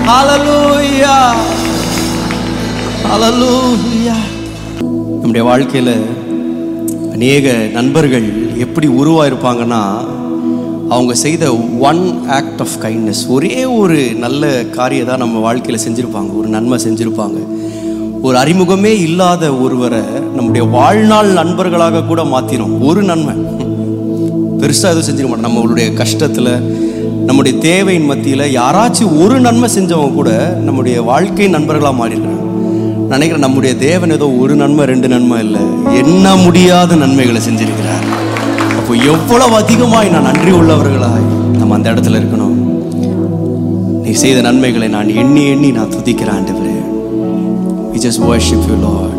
ஹalleluya ஹalleluya நம்முடைய வாழ்க்கையில அநேக நண்பர்கள் எப்படி உருவாயிருப்பாங்கன்னா அவங்க செய்த ஒன் ஆக்ட் ஆஃப் கைண்ட்னஸ் ஒரே ஒரு நல்ல காரியம் தான் நம்ம வாழ்க்கையில் செஞ்சுருப்பாங்க ஒரு நன்மை செஞ்சுருப்பாங்க ஒரு அறிமுகமே இல்லாத ஒருவரை நம்முடைய வாழ்நாள் நண்பர்களாக கூட மாற்றிடும் ஒரு நன்மை பெருசாக எதுவும் செஞ்சிட மாட்டோம் நம்மளுடைய கஷ்டத்தில் நம்முடைய தேவையின் மத்தியில் யாராச்சும் ஒரு நன்மை செஞ்சவங்க கூட நம்முடைய வாழ்க்கை நண்பர்களாக மாறிடுறாங்க நினைக்கிறேன் நம்முடைய தேவன் ஏதோ ஒரு நன்மை ரெண்டு நன்மை இல்லை எண்ண முடியாத நன்மைகளை செஞ்சிருக்கிறார் அப்போ எவ்வளவு அதிகமாய் நான் நன்றி உள்ளவர்களாய் நம்ம அந்த இடத்துல இருக்கணும் நீ செய்த நன்மைகளை நான் எண்ணி எண்ணி நான் துதிக்கிறேன் ஆண்டவரே We just worship you, Lord.